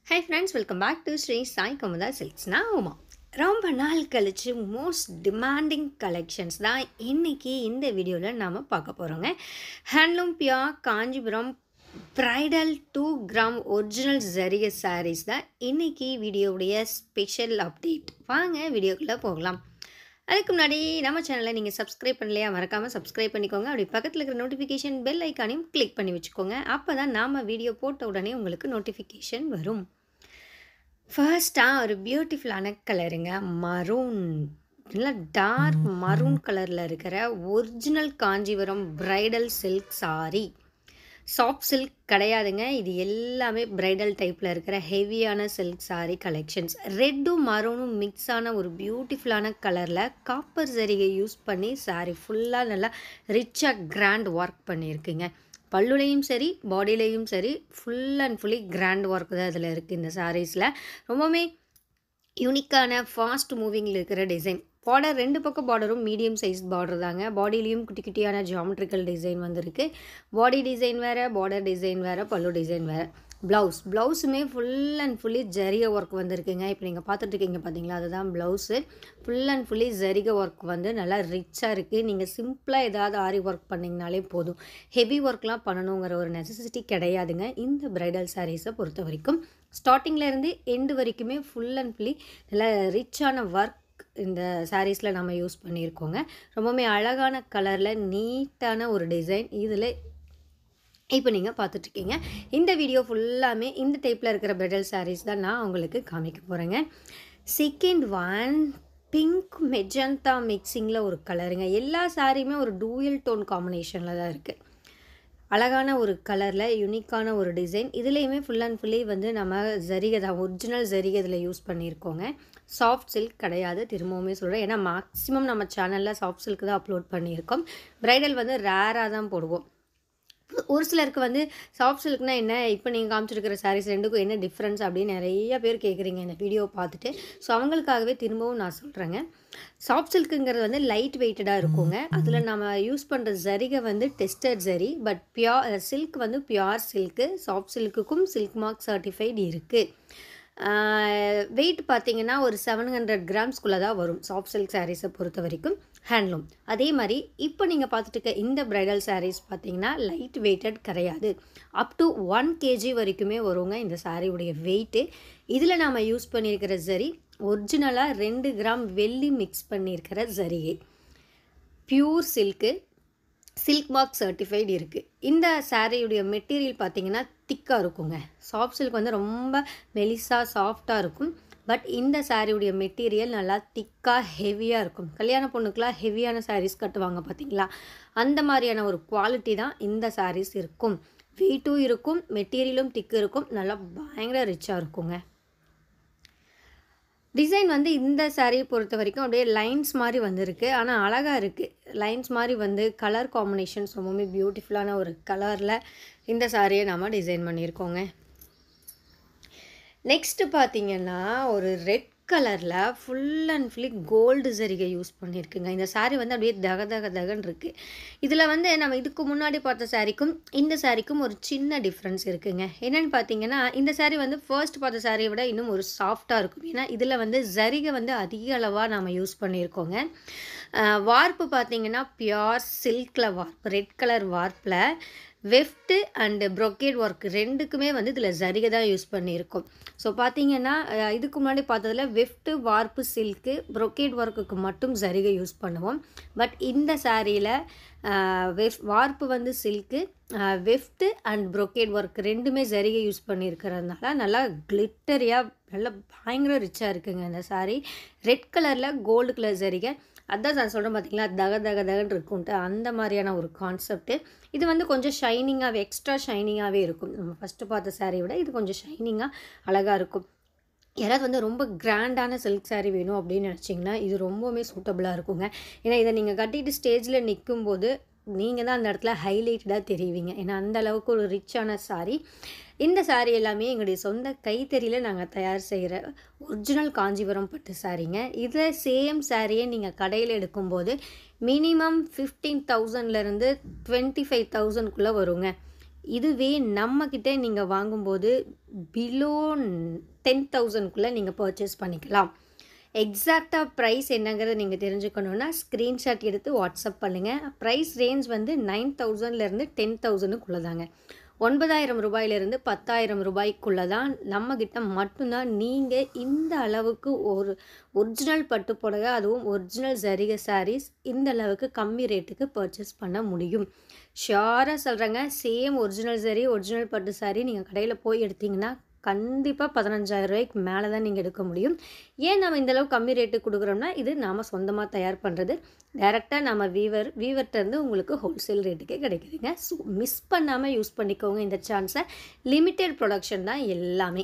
high friends welcome back to Sri Sai Kamudha silks நான் உமா ரொம்ப நாள் கழித்து மோஸ்ட் டிமாண்டிங் கலெக்ஷன்ஸ் தான் இன்றைக்கி இந்த வீடியோவில் நாம் பார்க்க போகிறோங்க ஹேண்ட்லூம் பியா Kanchipuram bridal two gram original ஜரிக sarees தான் இன்றைக்கி வீடியோவுடைய ஸ்பெஷல் அப்டேட் வாங்க வீடியோக்குள்ளே போகலாம் அதுக்கு முன்னாடி நம்ம சேனலை நீங்கள் சப்ஸ்கிரைப் பண்ணலையா மறக்காமல் சப்ஸ்கிரைப் பண்ணிக்கோங்க அப்படி பக்கத்தில் இருக்கிற நோட்டிஃபிகேஷன் பெல் ஐக்கானையும் கிளிக் பண்ணி வச்சுக்கோங்க அப்போ தான் நாம் வீடியோ போட்ட உடனே உங்களுக்கு நோட்டிஃபிகேஷன் வரும் ஃபர்ஸ்ட்டாக ஒரு பியூட்டிஃபுல்லான கலருங்க மரூன் நல்லா டார்க் மரூன் கலரில் இருக்கிற original Kanchipuram bridal silk saree soft silk கிடையாதுங்க இது எல்லாமே பிரைடல் டைப்பில் இருக்கிற ஹெவியான சில்க் saree கலெக்ஷன்ஸ் ரெட்டும் மரூனும் மிக்ஸ் ஆன ஒரு பியூட்டிஃபுல்லான கலரில் காப்பர் சரிகை யூஸ் பண்ணி saree ஃபுல்லாக நல்லா ரிச்சாக கிராண்ட் ஒர்க் பண்ணியிருக்குங்க பல்லுலையும் சரி பாடியிலையும் சரி full and fully grand work தான் இதில் இருக்குது இந்த சாரீஸில் ரொம்பவுமே யூனிக்கான ஃபாஸ்ட் மூவிங்கில் இருக்கிற டிசைன் பார்டர் ரெண்டு பக்கம் பார்டரும் மீடியம் சைஸ் பார்டர் தாங்க பாடியிலையும் குட்டி குட்டியான ஜாமெட்ரிக்கல் டிசைன் வந்திருக்கு பாடி டிசைன் வேறு பார்டர் டிசைன் வேறு பல்லு டிசைன் வேறு ப்ளவுஸ் ப்ளவுஸுமே ஃபுல் அண்ட் ஃபுல்லி ஜரிக ஒர்க் வந்திருக்குங்க இப்போ நீங்கள் பார்த்துட்டு இருக்கீங்க பார்த்தீங்களா அதுதான் ப்ளவுஸு ஃபுல் அண்ட் ஃபுல்லி ஜரிக ஒர்க் வந்து நல்லா ரிச்சாக இருக்குது நீங்கள் சிம்பிளாக ஏதாவது ஆரி ஒர்க் பண்ணிங்கனாலே போதும் ஹெவி ஒர்க்லாம் பண்ணணுங்கிற ஒரு நெசசிட்டி கிடையாதுங்க இந்த பிரைடல் சாரீஸை பொறுத்த வரைக்கும் ஸ்டார்டிங்கில் இருந்து எண்டு வரைக்குமே ஃபுல் அண்ட் ஃபுல்லி நல்லா ரிச்சான ஒர்க் இந்த சாரீஸில் நம்ம யூஸ் பண்ணியிருக்கோங்க ரொம்பவுமே அழகான கலரில் நீட்டான ஒரு டிசைன் இதில் இப்போ நீங்கள் பார்த்துட்ருக்கீங்க இந்த வீடியோ ஃபுல்லாமே இந்த டைப்பில் இருக்கிற பிரைடல் sarees தான் நான் உங்களுக்கு காமிக்க போகிறேங்க செகண்ட் ஒன் பிங்க் மெஜந்தா மிக்சிங்கில் ஒரு கலருங்க எல்லா சாரியுமே ஒரு டூயல் டோன் காம்பினேஷனில் தான் இருக்குது அழகான ஒரு கலரில் யூனிக்கான ஒரு டிசைன் இதுலேயுமே ஃபுல் அண்ட் ஃபுல்லி வந்து நம்ம ஜரிகை தான் ஒரிஜினல் ஜரிகை இதில் யூஸ் பண்ணியிருக்கோங்க சாஃப்ட் சில்க் கிடையாது திரும்பவுமே சொல்கிறேன் ஏன்னா மேக்ஸிமம் நம்ம சேனலில் சாஃப்ட் சில்க் தான் அப்லோட் பண்ணியிருக்கோம் பிரைடல் வந்து ரேராக தான் போடுவோம் ஒரு சிலருக்கு வந்து சாஃப்ட் சில்க்னா என்ன இப்போ நீங்கள் காமிச்சிருக்கிற சாரீஸ் ரெண்டுக்கும் என்ன டிஃப்ரென்ஸ் அப்படின்னு நிறைய பேர் கேட்குறீங்க இந்த வீடியோ பார்த்துட்டு ஸோ அவங்களுக்காகவே திரும்பவும் நான் சொல்கிறேங்க சாஃப்ட் சில்க்குங்கிறது வந்து லைட் வெயிட்டடாக இருக்குங்க அதில் நம்ம யூஸ் பண்ணுற ஜரிகை வந்து tested zari but pure silk வந்து பியோர் சில்க்கு சாஃப்ட் சில்க்குக்கும் சில்க் மார்க் சர்டிஃபைடு இருக்குது வெயிட் பார்த்தீங்கன்னா ஒரு செவன் ஹண்ட்ரட் கிராம்ஸ்குள்ளே தான் வரும் சாஃப்ட் சில்க் சாரீஸை பொறுத்த வரைக்கும் ஹேண்ட்லூம் அதே மாதிரி இப்போ நீங்கள் பார்த்துட்டு இருக்க இந்த பிரைடல் சாரீஸ் பார்த்தீங்கன்னா லைட் வெயிட்டட் கிடையாது அப் டு ஒன் கேஜி வரைக்குமே வருங்க இந்த சாரியுடைய வெயிட்டு இதில் நாம் யூஸ் பண்ணியிருக்கிற ஜரி ஒரிஜினலாக ரெண்டு கிராம் வெள்ளி மிக்ஸ் பண்ணியிருக்கிற ஜரிகை pure silk silk mark certified இருக்குது இந்த சாரியுடைய மெட்டீரியல் பார்த்தீங்கன்னா திக்காக இருக்குங்க சாஃப்ட் சில்க் வந்து ரொம்ப மெலிசாக சாஃப்டாக இருக்கும் பட் இந்த சாரியுடைய மெட்டீரியல் நல்லா திக்காக ஹெவியாக இருக்கும் கல்யாண பொண்ணுக்கெலாம் ஹெவியான சாரீஸ் கட்டுவாங்க பார்த்தீங்களா அந்த மாதிரியான ஒரு குவாலிட்டி தான் இந்த சாரீஸ் இருக்கும் வெயிட்டும் இருக்கும் மெட்டீரியலும் திக்கு இருக்கும் நல்லா பயங்கர ரிச்சாக இருக்குங்க டிசைன் வந்து இந்த சாரியை பொறுத்த வரைக்கும் அப்படியே லைன்ஸ் மாதிரி வந்திருக்கு ஆனால் அழகாக இருக்குது லைன்ஸ் மாதிரி வந்து கலர் காம்பினேஷன்ஸ் ரொம்பவுமே பியூட்டிஃபுல்லான ஒரு கலரில் இந்த சாரியை நம்ம டிசைன் பண்ணியிருக்கோங்க நெக்ஸ்ட்டு பார்த்தீங்கன்னா ஒரு ரெட் கலரில் ஃபுல் அண்ட் ஃபுல்லி கோல்டு சரிகை யூஸ் பண்ணியிருக்குங்க இந்த saree வந்து அப்படியே தக தக தகன்னு இருக்குது இதில் வந்து நம்ம இதுக்கு முன்னாடி பார்த்த சாரிக்கும் இந்த சாரிக்கும் ஒரு சின்ன டிஃப்ரென்ஸ் இருக்குங்க என்னென்னு பார்த்தீங்கன்னா இந்த saree வந்து ஃபர்ஸ்ட் பார்த்த சாரியை விட இன்னும் ஒரு சாஃப்டாக இருக்கும் ஏன்னா இதில் வந்து ஜரிகை வந்து அதிக அளவாக நம்ம யூஸ் பண்ணியிருக்கோங்க அஹ் வார்ப்பு பார்த்தீங்கன்னா பியோர் சில்கில் வார்ப்பு ரெட் கலர் வார்ப்பில் வெஃப்ட்டு அண்டு ப்ரொக்கேட் ஒர்க் ரெண்டுக்குமே வந்து இதில் ஜரிகை தான் யூஸ் பண்ணியிருக்கோம் ஸோ பார்த்தீங்கன்னா அஹ் இதுக்கு முன்னாடி பார்த்ததுல வெஃப்ட்டு வார்ப்பு சில்க்கு ப்ரொக்கேட் ஒர்க்குக்கு மட்டும் ஜரிகை யூஸ் பண்ணுவோம் பட் இந்த சாரியில் வெஃப் வார்ப்பு வந்து silk weft and brocade work ரெண்டுமே ஜரிகை யூஸ் பண்ணியிருக்கிறதுனால நல்லா கிளிட்டரியாக நல்லா பயங்கர ரிச்சாக இருக்குங்க இந்த சாரீ ரெட் கலரில் கோல்டு கலர் ஜரிகை அதான் நான் சொல்கிறேன் பார்த்தீங்களா தக தக தகன்னு இருக்கும்ட்டு அந்த மாதிரியான ஒரு கான்செப்ட்டு இது வந்து கொஞ்சம் ஷைனிங்காகவே எக்ஸ்ட்ரா ஷைனிங்காகவே இருக்கும் நம்ம ஃபஸ்ட்டு பார்த்த சாரியை விட இது கொஞ்சம் ஷைனிங்காக அழகாக இருக்கும் யாராவது வந்து ரொம்ப கிராண்டான சில்க் saree வேணும் அப்படின்னு நினச்சிங்கன்னா இது ரொம்பவுமே சூட்டபுளாக இருக்குங்க ஏன்னா இதை நீங்கள் கட்டிட்டு ஸ்டேஜில் நிற்கும்போது நீங்கள் தான் அந்த இடத்துல ஹைலைட்டடாக தெரிவிங்க ஏன்னா அந்த அளவுக்கு ஒரு ரிச்சான saree இந்த saree எல்லாமே எங்களுடைய சொந்த கைத்தறியில் நாங்கள் தயார் செய்கிற ஒரிஜினல் காஞ்சிபுரம் பட்டு சாரீங்க இதை சேம் சாரியை நீங்கள் கடையில் எடுக்கும்போது மினிமம் ஃபிஃப்டீன் தௌசண்ட்லேருந்து டுவெண்ட்டி ஃபைவ் தௌசண்ட்குள்ளே வருங்க இதுவே நம்மக்கிட்ட நீங்கள் வாங்கும்போது பிலோ டென் தௌசண்ட்குள்ளே நீங்கள் பர்ச்சேஸ் பண்ணிக்கலாம் எக்ஸாக்டாக ப்ரைஸ் என்னங்கிறத நீங்கள் தெரிஞ்சுக்கணுன்னா ஸ்க்ரீன்ஷாட் எடுத்து வாட்ஸ்அப் பண்ணுங்கள் ப்ரைஸ் ரேஞ்ச் வந்து நைன் தௌசண்ட்லேருந்து டென் தௌசண்ட்க்குள்ளே தாங்க ஒன்பதாயிரம் ரூபாயிலிருந்து பத்தாயிரம் ரூபாய்க்குள்ளே தான் நம்மக்கிட்ட மட்டும்தான் நீங்கள் இந்த அளவுக்கு ஒரு ஒரிஜினல் பட்டு புடவை அதுவும் ஒரிஜினல் ஜரிகை சாரீஸ் இந்த அளவுக்கு கம்மி ரேட்டுக்கு பர்ச்சேஸ் பண்ண முடியும் ஷியோராக சொல்கிறேங்க சேம் ஒரிஜினல் சரி ஒரிஜினல் பட்டு சாரீ நீங்கள் கடையில் போய் எடுத்தீங்கன்னா கண்டிப்பாக பதினஞ்சாயிரம் ரூபாய்க்கு மேலே தான் நீங்கள் எடுக்க முடியும் ஏன் நம்ம இந்தளவு கம்மி ரேட்டு கொடுக்குறோம்னா இது நாம் சொந்தமாக தயார் பண்ணுறது டேரெக்டாக நம்ம வீவர் வீவர்கிட்டருந்து உங்களுக்கு ஹோல்சேல் ரேட்டுக்கே கிடைக்குதுங்க ஸோ மிஸ் பண்ணாமல் யூஸ் பண்ணிக்கோங்க இந்த சான்ஸை லிமிட்டெட் ப்ரொடக்ஷன் தான் எல்லாமே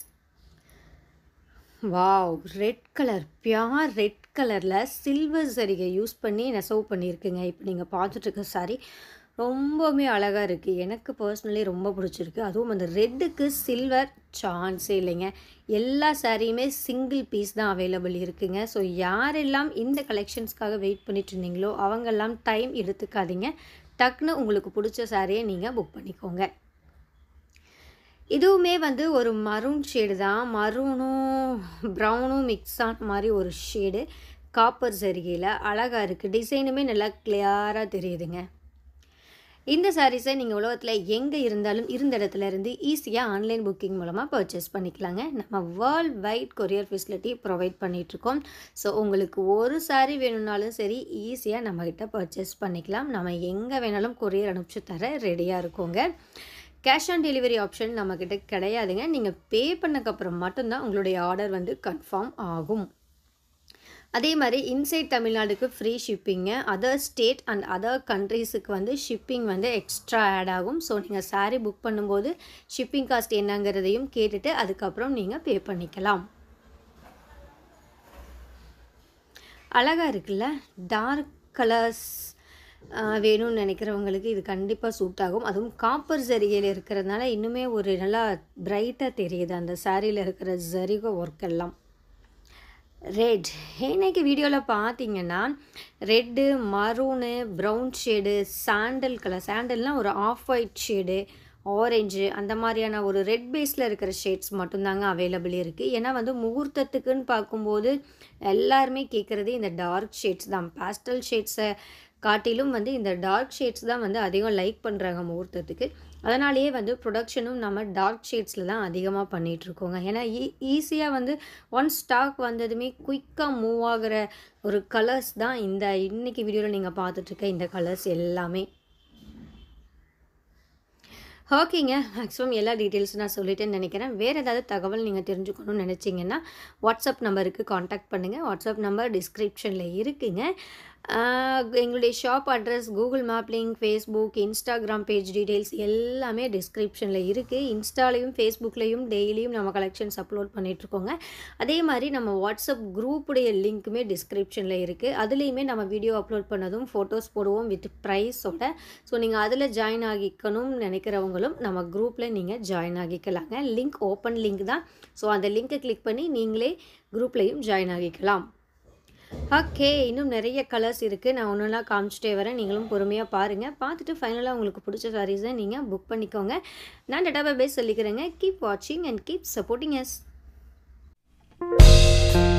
wow red colour pure red கலரில் சில்வர் சரிகை யூஸ் பண்ணி நெசவு பண்ணியிருக்குங்க இப்போ நீங்கள் பார்த்துட்ருக்க சாரி ரொம்பவுமே அழகாக இருக்குது எனக்கு பர்சனலி ரொம்ப பிடிச்சிருக்கு அதுவும் அந்த ரெட்டுக்கு சில்வர் சான்ஸே இல்லைங்க எல்லா சாரியுமே சிங்கிள் பீஸ் தான் அவைலபிள் இருக்குங்க ஸோ யாரெல்லாம் இந்த கலெக்ஷன்ஸ்க்காக வெயிட் பண்ணிட்டு இருந்தீங்களோ அவங்கெல்லாம் டைம் எடுத்துக்காதீங்க டக்குன்னு உங்களுக்கு பிடிச்ச சாரியை நீங்கள் புக் பண்ணிக்கோங்க இதுவுமே வந்து ஒரு மரூன் ஷேடு தான் மரூனும் ப்ரௌனும் மிக்ஸ் ஆன மாதிரி ஒரு ஷேடு காப்பர் சரிகையில் அழகாக இருக்குது டிசைனுமே நல்லா கிளியராக தெரியுதுங்க இந்த சாரீஸை நீங்கள் உலகத்தில் எங்கே இருந்தாலும் இருந்த இடத்துல இருந்து ஈஸியாக ஆன்லைன் புக்கிங் மூலமாக பர்ச்சேஸ் பண்ணிக்கலாங்க நம்ம worldwide courier facility provide பண்ணிகிட்ருக்கோம் ஸோ உங்களுக்கு ஒரு சாரீ வேணும்னாலும் சரி ஈஸியாக நம்மக்கிட்ட பர்ச்சேஸ் பண்ணிக்கலாம் நம்ம எங்கே வேணாலும் கொரியர் அனுப்பிச்சு தர ரெடியாக இருக்கோங்க கேஷ் ஆன் டெலிவரி ஆப்ஷன் நம்மக்கிட்ட கிடையாதுங்க நீங்கள் பே பண்ணக்கப்புறம் மட்டும்தான் உங்களுடைய ஆர்டர் வந்து கன்ஃபார்ம் ஆகும் அதே மாதிரி இன்சைட் தமிழ்நாடுக்கு free shipping other state and other கண்ட்ரீஸுக்கு வந்து ஷிப்பிங் வந்து எக்ஸ்ட்ரா ஆட் ஆகும் ஸோ நீங்கள் சாரீ புக் பண்ணும்போது ஷிப்பிங் காஸ்ட் என்னங்கிறதையும் கேட்டுட்டு அதுக்கப்புறம் நீங்கள் பே பண்ணிக்கலாம் அழகாக இருக்குல்ல டார்க் கலர்ஸ் வேணும்னு நினைக்கிறவங்களுக்கு இது கண்டிப்பாக சூட் ஆகும் அதுவும் காப்பர் ஜரிகையில் இருக்கிறதுனால இன்னுமே ஒரு நல்லா பிரைட்டாக தெரியுது அந்த சாரியில் இருக்கிற ஜரிகை ஒர்க் எல்லாம் ரெட் இன்னைக்கு வீடியோவில் பார்த்தீங்கன்னா red maroon brown shade sandal colour சாண்டல்னால் ஒரு ஆஃப் ஒயிட் ஷேடு ஆரஞ்சு அந்த மாதிரியான ஒரு ரெட் பேஸில் இருக்கிற ஷேட்ஸ் மட்டும்தாங்க அவைலபிள் இருக்குது ஏன்னா வந்து முகூர்த்தத்துக்குன்னு பார்க்கும்போது எல்லாருமே கேட்குறது இந்த டார்க் ஷேட்ஸ் தான் பாஸ்டல் ஷேட்ஸை காட்டிலும் வந்து இந்த டார்க் ஷேட்ஸ் தான் வந்து அதிகம் லைக் பண்ணுறாங்க முகூர்த்தத்துக்கு அதனாலேயே வந்து ப்ரொடக்ஷனும் நம்ம டார்க் ஷேட்ஸில் தான் அதிகமாக பண்ணிகிட்ருக்கோங்க ஏன்னா ஈ ஈஸியாக வந்து ஒன் ஸ்டாக் வந்ததுமே குயிக்காக மூவ் ஆகிற ஒரு கலர்ஸ் தான் இந்த இன்றைக்கி வீடியோவில் நீங்கள் பார்த்துட்ருக்க இந்த கலர்ஸ் எல்லாமே ஓகேங்க மேக்ஸிமம் எல்லா டீட்டெயில்ஸும் நான் சொல்லிட்டேன்னு நினைக்கிறேன் வேறு ஏதாவது தகவல் நீங்கள் தெரிஞ்சுக்கணும்னு நினச்சிங்கன்னா வாட்ஸ்அப் நம்பருக்கு காண்டாக்ட் பண்ணுங்கள் வாட்ஸ்அப் நம்பர் டிஸ்கிரிப்ஷனில் இருக்குங்க எங்களுடைய shop address Google map link Facebook Instagram page details எல்லாமே டிஸ்கிரிப்ஷனில் இருக்குது இன்ஸ்டாலையும் ஃபேஸ்புக்லேயும் டெய்லியும் நம்ம கலெக்ஷன்ஸ் அப்லோட் பண்ணிகிட்ருக்கோங்க அதே மாதிரி நம்ம வாட்ஸ்அப் குரூப்புடைய லிங்க்குமே டிஸ்கிரிப்ஷனில் இருக்குது அதுலேயுமே நம்ம வீடியோ அப்லோட் பண்ணதும் ஃபோட்டோஸ் போடுவோம் வித் ப்ரைஸோட ஸோ நீங்கள் அதில் ஜாயின் ஆகிக்கணும்னு நினைக்கிறவங்களும் நம்ம குரூப்பில் நீங்கள் ஜாயின் ஆகிக்கலாங்க லிங்க் ஓப்பன் லிங்க் தான் ஸோ அந்த லிங்க்கை கிளிக் பண்ணி நீங்களே குரூப்லேயும் ஜாயின் ஆகிக்கலாம் ஓகே இன்னும் நிறைய கலர்ஸ் இருக்குது நான் ஒன்று ஒன்றா காமிச்சிட்டே வரேன் நீங்களும் பொறுமையாக பாருங்கள் பார்த்துட்டு ஃபைனலாக உங்களுக்கு பிடிச்ச சாரீஸை நீங்கள் புக் பண்ணிக்கோங்க நான் டேட்டா பேஸ் சொல்லிக்கிறேங்க கீப் வாட்சிங் அண்ட் கீப் சப்போர்ட்டிங் எஸ்